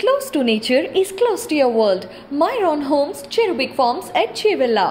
Close to nature is close to your world. Myron Homes, Cherubic Farms at Chevilla,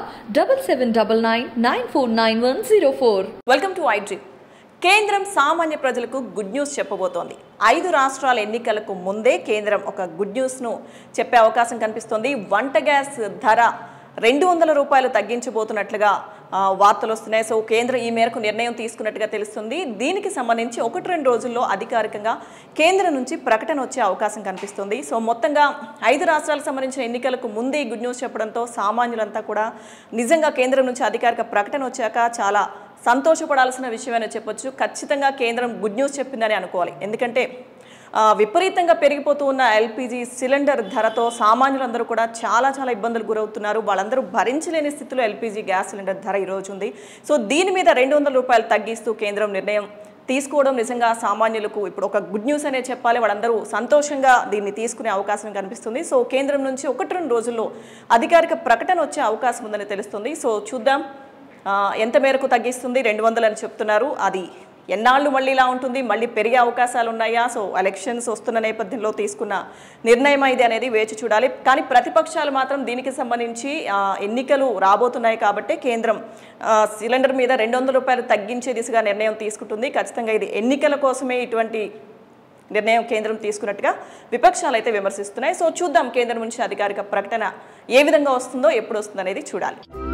7799 welcome to I dream కేంద్రం సామాన్య ప్రజలకు good news చెప్పబోతోంది ఐదు రాష్ట్రాల ఎన్నికలకు ముందే కేంద్రం ఒక గుడ్ న్యూస్ను చెప్పే అవకాశం కనిపిస్తోంది వంట గ్యాస్ ధర రెండు వందల రూపాయలు తగ్గించబోతున్నట్లుగా ఆ, వార్తలు వస్తున్నాయి సో కేంద్రం ఈ మేరకు నిర్ణయం తీసుకున్నట్టుగా తెలుస్తుంది దీనికి సంబంధించి ఒకటి రెండు రోజుల్లో అధికారికంగా కేంద్రం నుంచి ప్రకటన వచ్చే అవకాశం కనిపిస్తుంది సో మొత్తంగా ఐదు రాష్ట్రాలకు సంబంధించిన ఎన్నికలకు ముందే ఈ గుడ్ న్యూస్ చెప్పడంతో సామాన్యులంతా కూడా నిజంగా కేంద్రం నుంచి అధికారిక ప్రకటన వచ్చాక చాలా సంతోషపడాల్సిన విషయమని చెప్పొచ్చు ఖచ్చితంగా కేంద్రం గుడ్ న్యూస్ చెప్పిందని అనుకోవాలి ఎందుకంటే ఆ, విపరీతంగా పెరిగిపోతూ ఉన్న ఎల్పిజి సిలిండర్ ధరతో సామాన్యులందరూ కూడా చాలా చాలా ఇబ్బందులు గురవుతున్నారు వాళ్ళందరూ భరించలేని స్థితిలో ఎల్పిజి గ్యాస్ సిలిండర్ ధర ఈరోజు ఉంది సో దీని మీద రెండు వందల రూపాయలు తగ్గిస్తూ కేంద్రం నిర్ణయం తీసుకోవడం నిజంగా సామాన్యులకు ఇప్పుడు ఒక గుడ్ న్యూస్ అనే చెప్పాలి వాళ్ళందరూ సంతోషంగా దీన్ని తీసుకునే అవకాశం కనిపిస్తుంది సో కేంద్రం నుంచి ఒకటి రెండు రోజుల్లో అధికారిక ప్రకటన వచ్చే అవకాశం ఉందని తెలుస్తుంది సో చూద్దాం ఆ, ఎంత మేరకు తగ్గిస్తుంది రెండు వందలు అని చెప్తున్నారు అది ఎన్నాళ్ళు మళ్ళీ ఇలా ఉంటుంది మళ్ళీ పెరిగే అవకాశాలు ఉన్నాయా సో ఎలక్షన్స్ వస్తున్న నేపథ్యంలో తీసుకున్న నిర్ణయం ఇది అనేది వేచి చూడాలి కానీ ప్రతిపక్షాలు మాత్రం దీనికి సంబంధించి ఆ, ఎన్నికలు రాబోతున్నాయి కాబట్టి కేంద్రం ఆ, సిలిండర్ మీద రెండు వందల రూపాయలు తగ్గించే దిశగా నిర్ణయం తీసుకుంటుంది ఖచ్చితంగా ఇది ఎన్నికల కోసమే ఇటువంటి నిర్ణయం కేంద్రం తీసుకున్నట్టుగా విపక్షాలు అయితే విమర్శిస్తున్నాయి సో చూద్దాం కేంద్రం నుంచి అధికారిక ప్రకటన ఏ విధంగా వస్తుందో ఎప్పుడు వస్తుందో అనేది చూడాలి